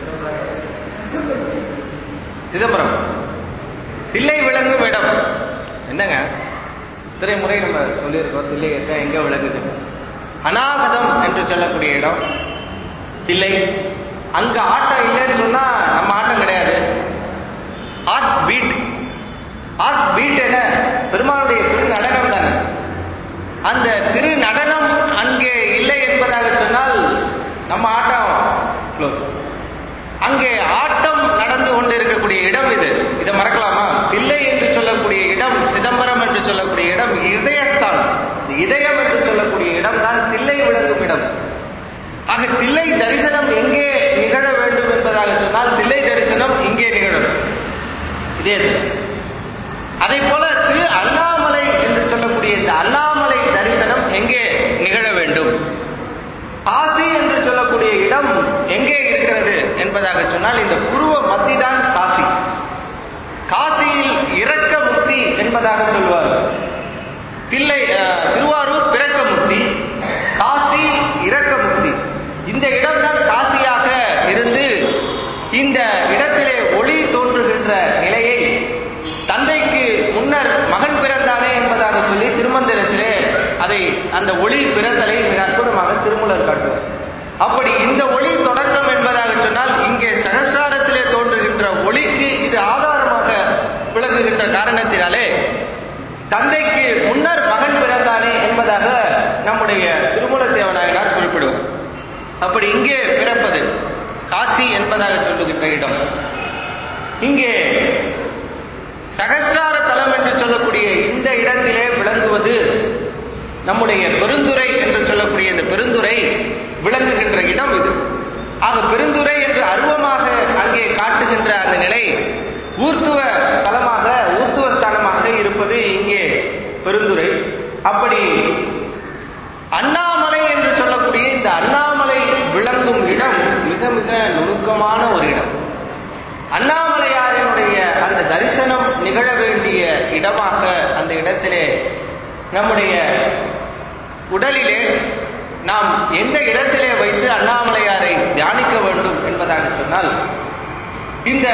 சிதம்பரம் தில்லை விளங்கும் இடம் என்னங்க இத்தனை முறை நம்ம சொல்லியிருக்கோம் தில்லை எங்க எங்க விளங்குது அநாகதம் என்று சொல்லக்கூடிய இடம் தில்லை அங்க ஆட்டம் இல்லைன்னு சொன்னா நம்ம ஆட்டம் கிடையாது ஹார்ட் பீட் ஹார்ட் பீட் என்ன பெருமாளுடைய திரு நடனம் தானே அந்த திரு நடனம் அங்கே இல்லை என்பதாக சொன்னால் நம்ம ஆட்டம் க்ளோஸ் அங்கே ஆட்டம் நடந்து கொண்டிருக்கக்கூடிய இடம் இது இதை மறக்கலாமா தில்லை என்று சொல்லக்கூடிய இடம் சிதம்பரம் என்று சொல்லக்கூடிய இடம் இதயஸ்தானம் இந்த இதயம் என்று சொல்லக்கூடிய இடம் தான் தில்லை விளங்கும் இடம் ஆக தில்லை தரிசனம் எங்கே நிகழ வேண்டும் என்பதாக சொன்னால் தில்லை தரிசனம் இங்கே நிகழும் இதே இது. அதை போல திரு அண்ணாமலை என்று சொல்லக்கூடிய இந்த அண்ணாமலை தரிசனம் எங்கே நிகழ வேண்டும் காசி என்று சொல்லக்கூடிய இடம் எங்கே இருக்கிறது என்பதாக சொன்னால் இந்த புருவ மத்தி தான் காசி காசியில் இறக்க முக்தி என்பதாக சொல்வார் தில்லை அஹ், திருவாரூர் பிறக்க முக்தி காசி இறக்க முக்தி இந்த இடம்தான் காசியாக இருந்து இந்த இடத்திலே ஒளி தோன்றுகின்ற நிலையை தந்தைக்கு முன்னர் மகன் பிறந்தானே என்பதாக சொல்லி திருமந்திரத்திலே அதை அந்த ஒளி பிறந்தலை மிக அற்புதமாக திருமூலர் காட்டுவார் அப்படி இந்த ஒளி தொடக்கம் என்பதாக சொன்னால் இங்கே சகசிராரத்திலே தோன்றுகின்ற ஒளிக்கு இது ஆதாரமாக விளங்குகின்ற காரணத்தினாலே தந்தைக்கு முன்னர் மகன் பிறந்தானே என்பதாக நம்முடைய திருமூல தேவநாயனார் குறிப்பிடுவார் அப்படி இங்கே பிறப்பது காசி என்பதாக சொல்லுகின்ற இடம் இங்கே சகஸ்ரார தலம் என்று சொல்லக்கூடிய இந்த இடத்திலே விளங்குவது நம்முடைய பெருந்துறை என்று சொல்லக்கூடிய இந்த பெருந்துறை விளங்குகின்ற இடம் இது ஆக பெருந்துறை என்று அருவமாக அங்கே காட்டுகின்ற அந்த நிலை ஊர்த்துவ தலமாக ஊர்த்துவ ஸ்தானமாக இருப்பது இங்கே பெருந்துறை அப்படி அண்ணாமலை என்று சொல்லக்கூடிய இந்த அண்ணாமலை விளங்கும் இடம் மிக மிக நுணுக்கமான ஒரு இடம் அண்ணாமலையாரினுடைய அந்த தரிசனம் நிகழ வேண்டிய இடமாக அந்த இடத்திலே நம்முடைய உடலிலே நாம் எந்த இடத்திலே வைத்து அண்ணாமலையாரை தியானிக்க வேண்டும் என்பதாக சொன்னால் இந்த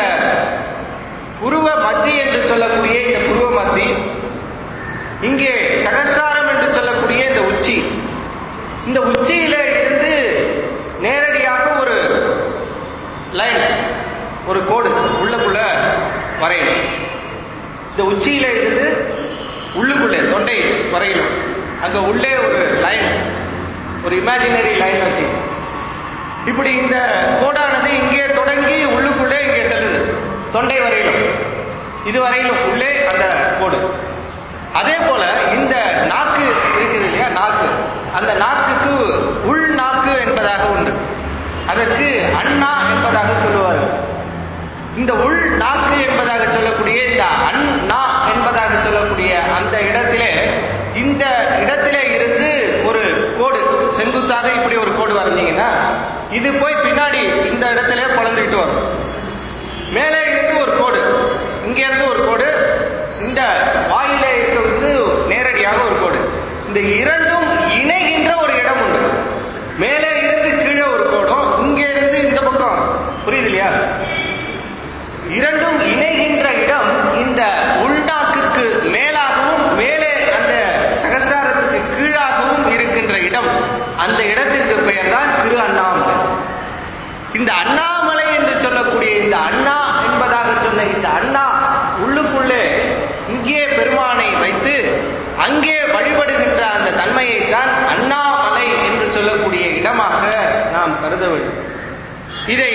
புருவ மத்தி என்று சொல்லக்கூடிய இந்த புருவ மத்தி இங்கே சகஸ்ராரம் என்று சொல்லக்கூடிய இந்த உச்சி இந்த உச்சியில இருந்து நேரடியாக ஒரு லைன் ஒரு கோடு உள்ளுக்குள்ள வரையணும் இந்த உச்சியில இருந்து உள்ளுக்குள்ளே தொண்டை வரையணும் அங்க உள்ளே ஒரு லைன் ஒரு இமேஜினரி லைன் வச்சு இப்படி இந்த கோடானது இங்கே தொடங்கி உள்ளுக்குள்ளே இங்கே செல்லுது தொண்டை வரையிலும் இது வரையிலும் உள்ளே அந்த கோடு அதே போல இந்த நாக்கு இருக்குது இல்லையா நாக்கு அந்த நாக்குக்கு உள் நாக்கு என்பதாக உண்டு அதற்கு அண்ணா என்பதாக சொல்லுவார்கள் இந்த உள் நாக்கு என்பதாக சொல்லக்கூடிய இந்த அண்ணா என்பதாக சொல்லக்கூடிய அந்த இடத்திலே இந்த இடத்திலே இருந்து ஒரு கோடு செங்குத்தாக இப்படி ஒரு கோடு வரைஞ்சீங்கன்னா இது போய் பின்னாடி இந்த இடத்திலே பொழந்துக்கிட்டு வரும் மேலே இருந்து ஒரு கோடு இங்க இருந்து ஒரு கோடு இந்த வாயிலே இருக்கிறது நேரடியாக ஒரு கோடு இந்த இரண்டும் இணைகின்ற ஒரு இடம் உண்டு மேலே இருந்து கீழே ஒரு கோடும் இங்க இருந்து இந்த பக்கம் புரியுது இல்லையா இரண்டும் இணைகின்ற இடம் இந்த உள்நாக்குக்கு மேலாகவும் மேலே அந்த சகஸ்தாரத்துக்கு கீழாகவும் இருக்கின்ற இடம் அந்த இடத்திற்கு பெயர் தான் திரு அண்ணாமலை இந்த அண்ணாமலை என்று சொல்லக்கூடிய இந்த அண்ணா என்பதாக சொன்ன இந்த அண்ணா உள்ளுக்குள்ளே பெருமானை வைத்து அங்கே வழிபடுகின்ற அந்த தன்மையைத்தான் அண்ணாமலை என்று சொல்லக்கூடிய இடமாக நாம் கருத வேண்டும் இதை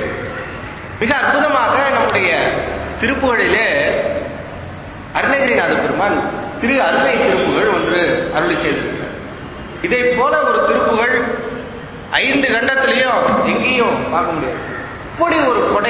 மிக அற்புதமாக நம்முடைய திருப்புகழிலே அருணகிரிநாத பெருமான் திரு அருமை திருப்புகழ் ஒன்று அருளி செய்திருக்கிறார் இதை போல ஒரு திருப்புகழ் ஐந்து கண்டத்திலையும் எங்கேயும் பார்க்க முடியாது அப்படி ஒரு கொடை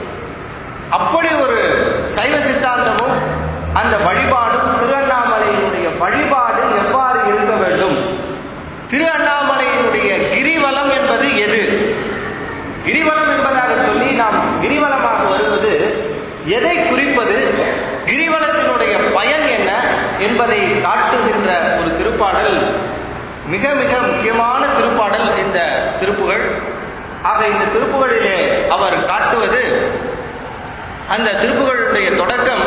அப்படி ஒரு சைவ சித்தாந்தமும் அந்த வழிபாடும் திரு அண்ணாமலையினுடைய வழிபாடு எவ்வாறு இருக்க வேண்டும் திரு அண்ணாமலையினுடைய கிரிவலம் என்பது எது கிரிவலம் என்பதாக சொல்லி நாம் கிரிவலமாக வருவது எதை குறிப்பது கிரிவலத்தினுடைய பயன் என்ன என்பதை காட்டுகின்ற ஒரு திருப்பாடல் மிக மிக முக்கியமான திருப்பாடல் இந்த திருப்புகழ் ஆக இந்த திருப்புகழிலே அவர் காட்டுவது அந்த திருப்புகழுடைய தொடக்கம்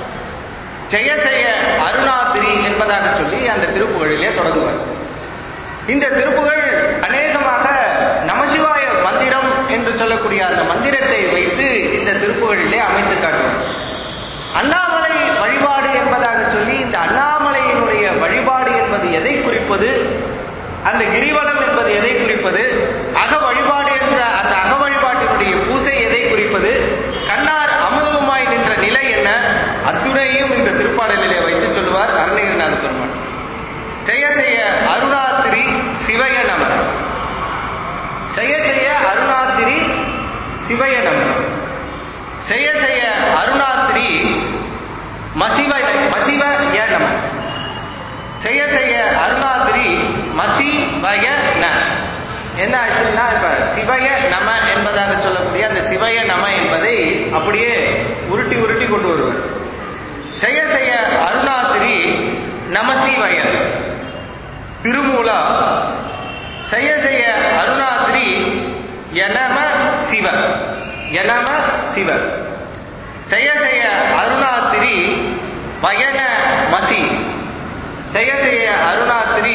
ஜெய ஜெய அருணாதிரி என்பதாக சொல்லி அந்த திருப்புகழிலே தொடங்குவார் இந்த திருப்புகழ் அநேகமாக நமசிவாய மந்திரம் என்று சொல்லக்கூடிய அந்த மந்திரத்தை வைத்து இந்த திருப்புகழிலே அமைத்து காட்டுவார் அண்ணாமலை வழிபாடு என்பதாக சொல்லி இந்த அண்ணாமலையினுடைய வழிபாடு என்பது எதை குறிப்பது அந்த கிரிவலம் என்பது எதை குறிப்பது அக வழிபாடு என்ற அந்த அக வழிபாட்டினுடைய பூசை எதை குறிப்பது கண்ணார் அமுதமுமாய் நின்ற நிலை என்ன அத்துணையும் இந்த திருப்பாடலிலே வைத்து சொல்லுவார் அருணகிரிநாத பெருமான் ஜெய ஜெய அருணாத்திரி சிவய நம ஜெய ஜெய அருணாத்திரி சிவய நம ஜெய ஜெய அருணாத்திரி மசிவ மசிவ ய நம செய்ய செய்ய அருணாதிரி மசி வய ந என்ன ஆச்சுன்னா இப்ப சிவய நம என்பதாக சொல்லக்கூடிய அந்த சிவய நம என்பதை அப்படியே உருட்டி உருட்டி கொண்டு வருவார் செய்ய செய்ய அருணாதிரி நமசிவய திருமூலா செய்ய செய்ய அருணாதிரி எனம சிவ எனம சிவ செய்ய செய்ய அருணாதிரி வயன மசி செய்ய செய்ய அருணாத்திரி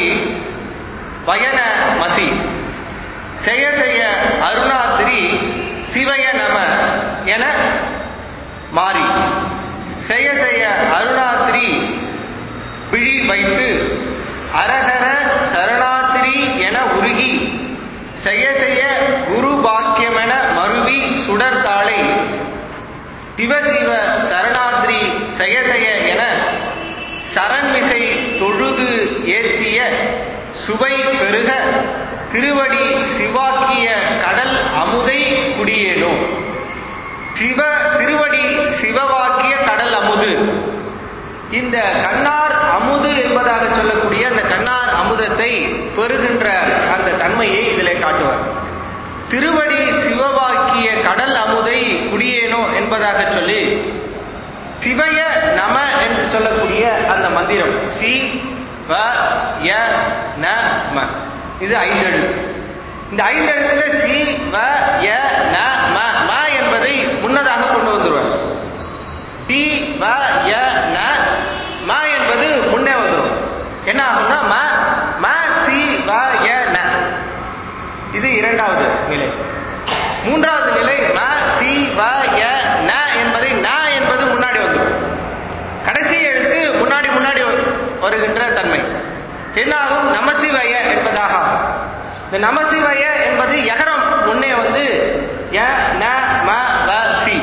வயன மசி செய்ய செய்ய அருணாத்திரி சிவய நம என மாறி செய்ய செய்ய அருணாத்திரி விழி வைத்து அரகர சரணாத்திரி என உருகி செய்ய செய்ய குரு பாக்கியமென மருவி சுடர்தாளை சிவ சிவ சரணாத்திரி செய்ய செய்ய என சரண்மிசை தொழுது ஏற்றிய சுவை பெருக திருவடி சிவாக்கிய கடல் அமுதை குடியேனோ சிவ திருவடி சிவவாக்கிய கடல் அமுது இந்த கண்ணார் அமுது என்பதாக சொல்லக்கூடிய அந்த கண்ணார் அமுதத்தை பெறுகின்ற அந்த தன்மையை இதில் காட்டுவார் திருவடி சிவவாக்கிய கடல் அமுதை குடியேனோ என்பதாக சொல்லி சிவய நம என்று சொல்லக்கூடிய அந்த மந்திரம் சி வ ய ந ம இது ஐந்தெழுத்து இந்த ஐந்தெழுத்துல சி வ ய ந ம ம என்பதை முன்னதாக கொண்டு வந்துருவார் டி வ ய ந ம என்பது முன்னே வந்துடும் என்ன ஆகும்னா ம ம சி வ ய ந இது இரண்டாவது நிலை மூன்றாவது நிலை ம சி வ ய ந என்பதை ந என்பது முன்னாடி வந்துடும் கடைசி எழுத்து முன்னாடி முன்னாடி வருகின்ற தன்மை என்னாகும் நமசிவய என்பதாக ஆகும் இந்த நமசிவய என்பது எகரம் முன்னே வந்து ய ந ம வ சி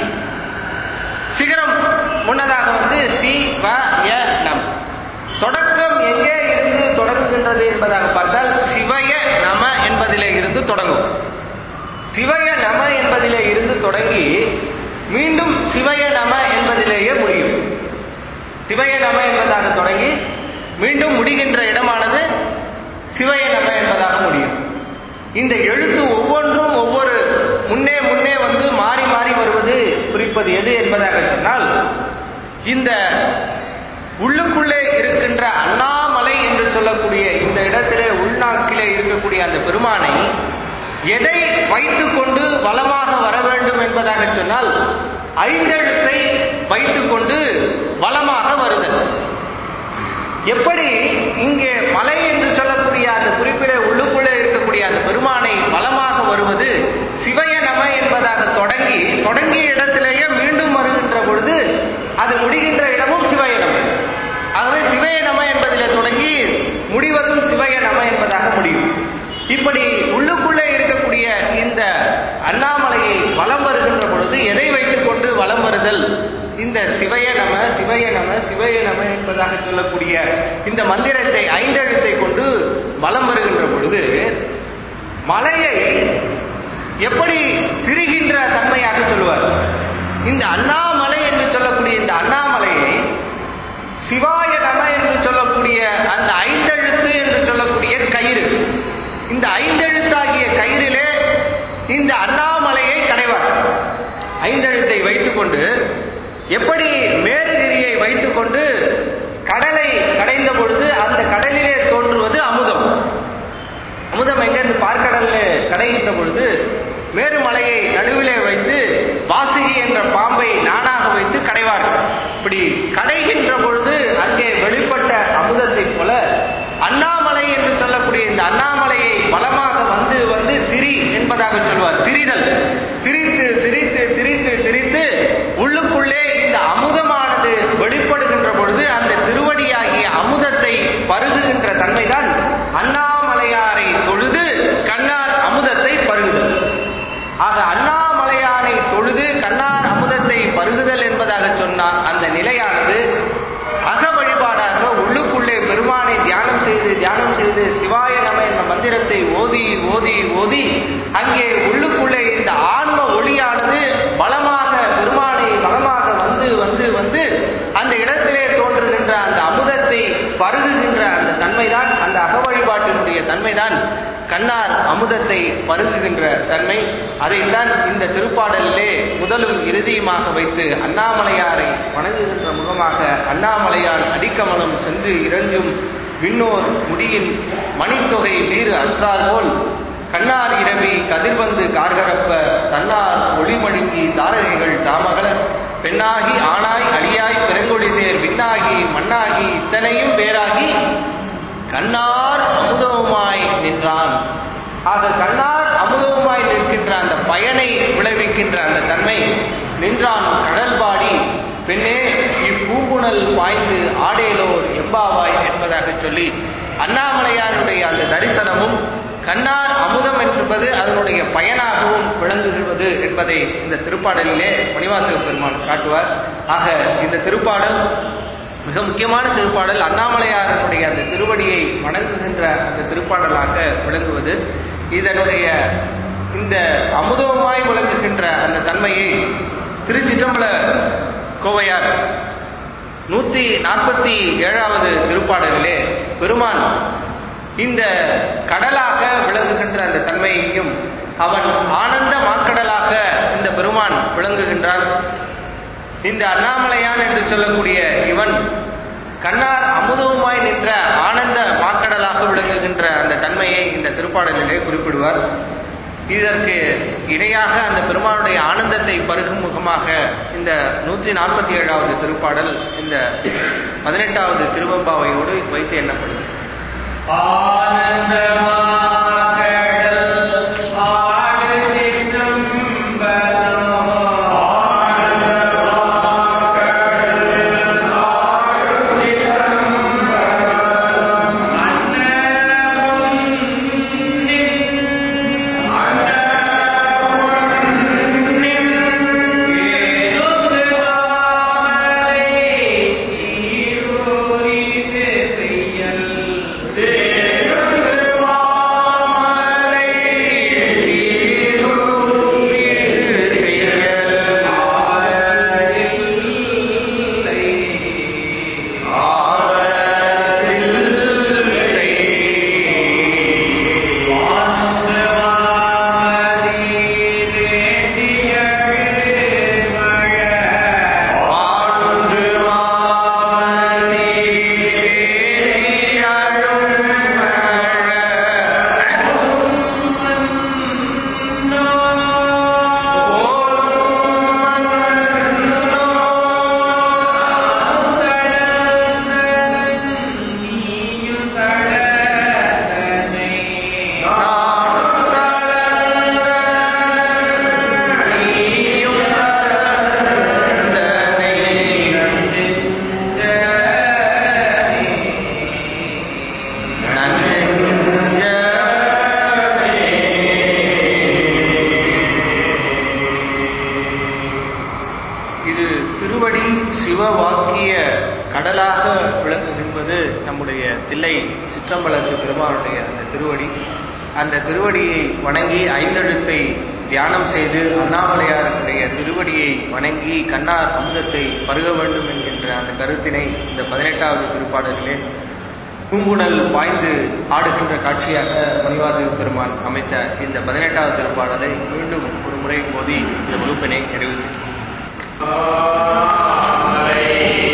சிகரம் முன்னதாக வந்து சி வ ய நம் தொடக்கம் எங்கே இருந்து தொடங்குகின்றது என்பதாக பார்த்தால் சிவய நம என்பதிலே இருந்து தொடங்கும் சிவய நம என்பதிலே இருந்து தொடங்கி மீண்டும் சிவய நம என்பதிலேயே முடியும் சிவய நம என்பதாக தொடங்கி மீண்டும் முடிகின்ற இடமானது சிவய நம என்பதாக முடியும் இந்த எழுத்து ஒவ்வொன்றும் ஒவ்வொரு முன்னே முன்னே வந்து மாறி மாறி வருவது குறிப்பது எது என்பதாக சொன்னால் இந்த உள்ளுக்குள்ளே இருக்கின்ற அண்ணாமலை என்று சொல்லக்கூடிய இந்த இடத்திலே உள்நாக்கிலே இருக்கக்கூடிய அந்த பெருமானை எதை வைத்துக்கொண்டு வளமாக வர வேண்டும் என்பதாக சொன்னால் ஐந்தெழுத்தை வைத்துக்கொண்டு வளமாக வருதல் எப்படி இங்கே மலை என்று சொல்லக்கூடிய அந்த குறிப்பிட உள்ளுக்குள்ளே இருக்கக்கூடிய அந்த பெருமானை வளமாக வருவது சிவய நம என்பதாக தொடங்கி தொடங்கிய இடத்திலேயே மீண்டும் வருகின்ற பொழுது அது முடிகின்ற இடமும் சிவய நம சிவய நம சிவய நம என்பதாக சொல்லக்கூடிய இந்த மந்திரத்தை ஐந்தெழுத்தை கொண்டு வலம் வருகின்ற பொழுது மலையை எப்படி திரிகின்ற தன்மையாக சொல்லுவார் இந்த அண்ணாமலை என்று சொல்லக்கூடிய இந்த அண்ணாமலையை சிவாய நம என்று சொல்லக்கூடிய அந்த ஐந்தெழுத்து என்று சொல்லக்கூடிய கயிறு இந்த ஐந்தெழுத்தாகிய கயிறிலே இந்த அண்ணாமலையை கடைவார் ஐந்தெழுத்தை வைத்துக்கொண்டு எப்படி மேருகிரியை வைத்துக்கொண்டு கடலை கடைந்த பொழுது அந்த கடலிலே தோன்றுவது அமுதம் அமுதம் எங்கிருந்து பார்க்கடல்ல கடைகின்ற பொழுது மேருமலையை நடுவிலே வைத்து வாசுகி என்ற பாம்பை நானாக வைத்து கடைவார்கள் இப்படி கடைகின்ற பொழுது அங்கே வெளிப்பட்ட அமுதத்தை போல அண்ணாமலை என்று சொல்லக்கூடிய இந்த அண்ணாமலையை பலமாக வந்து வந்து திரி என்பதாக சொல்வார் திரிதல் திரித்து திரித்து திரித்து திரித்து உள்ளுக்குள்ளே இந்த அமுதமானது வெளிப்படுகின்ற பொழுது அந்த திருவடியாகிய அமுதத்தை பருகுகின்ற தன்மைதான் அண்ணாமலையாரை தொழுது கண்ணார் அமுதத்தை பருகுதல் ஆக அண்ணாமலையானை தொழுது கண்ணார் அமுதத்தை பருகுதல் என்பதாக சொன்னார் அந்த நிலையானது அக வழிபாடாக உள்ளுக்குள்ளே பெருமானை தியானம் செய்து தியானம் செய்து சிவாய நம என்ற மந்திரத்தை ஓதி ஓதி ஓதி அங்கே உள்ளுக்குள்ளே இந்த ஆன்ம ஒளியானது பலமாக பெருமானை பலமாக வந்து வந்து வந்து அந்த இடத்திலே தோன்றுகின்ற அந்த அமுதத்தை பருகுகின்ற அந்த தன்மைதான் அந்த அக வழிபாட்டினுடைய தன்மைதான் கண்ணார் அமுதத்தை பருகுகின்ற தன்மை அதைத்தான் இந்த திருப்பாடலிலே முதலும் இறுதியுமாக வைத்து அண்ணாமலையாரை வணங்குகின்ற முகமாக அண்ணாமலையார் அடிக்கமலம் சென்று இறங்கும் விண்ணோர் முடியின் மணித்தொகை வீறு அற்றார் போல் கண்ணார் இரவி கதிர்வந்து கார்கரப்ப தன்னார் ஒளிமழுங்கி தாரகைகள் தாமகள பெண்ணாகி ஆணாய் அடியாய் பெருங்கொழி சேர் விண்ணாகி மண்ணாகி இத்தனையும் பேராகி கண்ணார் அமுதவுமாய் நின்றான் ஆக கண்ணார் அமுதவுமாய் நிற்கின்ற அந்த பயனை விளைவிக்கின்ற அந்த தன்மை நின்றான் கடல்பாடி பெண்ணே இப்பூங்குணல் பாய்ந்து ஆடேலோர் எம்பாவாய் என்பதாக சொல்லி அண்ணாமலையாருடைய அந்த தரிசனமும் கண்ணார் அமுதம் என்பது அதனுடைய பயனாகவும் விளங்குகிறது என்பதை இந்த திருப்பாடலிலே மணிவாசக பெருமான் காட்டுவார் ஆக இந்த திருப்பாடல் மிக முக்கியமான திருப்பாடல் அண்ணாமலையாரனுடைய அந்த திருவடியை வணங்குகின்ற அந்த திருப்பாடலாக விளங்குவது இதனுடைய இந்த அமுதமாய் விளங்குகின்ற அந்த தன்மையை திருச்சிற்றம்பல கோவையார் நூத்தி நாற்பத்தி ஏழாவது திருப்பாடலிலே பெருமான் இந்த கடலாக விளங்குகின்ற அந்த தன்மையையும் அவன் ஆனந்த மாக்கடலாக இந்த பெருமான் விளங்குகின்றான் இந்த அண்ணாமலையான் என்று சொல்லக்கூடிய இவன் கண்ணார் அமுதவுமாய் நின்ற ஆனந்த மாக்கடலாக விளங்குகின்ற அந்த தன்மையை இந்த திருப்பாடலிலே குறிப்பிடுவார் இதற்கு இணையாக அந்த பெருமானுடைய ஆனந்தத்தை பருகும் முகமாக இந்த நூற்றி நாற்பத்தி ஏழாவது திருப்பாடல் இந்த பதினெட்டாவது திருவம்பாவையோடு வைத்து எண்ணப்படுது தேவருவாய் என்பது நம்முடைய தில்லை சிற்றம்பலத்து பெருமானுடைய அந்த திருவடி அந்த திருவடியை வணங்கி ஐந்தெழுத்தை தியானம் செய்து அண்ணாமலையாருடைய திருவடியை வணங்கி கண்ணார் அமுதத்தை பருக வேண்டும் என்கின்ற அந்த கருத்தினை இந்த பதினெட்டாவது திருப்பாடலிலே பூங்குடல் பாய்ந்து ஆடுகின்ற காட்சியாக மணிவாசக பெருமான் அமைத்த இந்த பதினெட்டாவது திருப்பாடலை மீண்டும் ஒரு முறை மோதி இந்த வகுப்பினை நிறைவு செய்யும்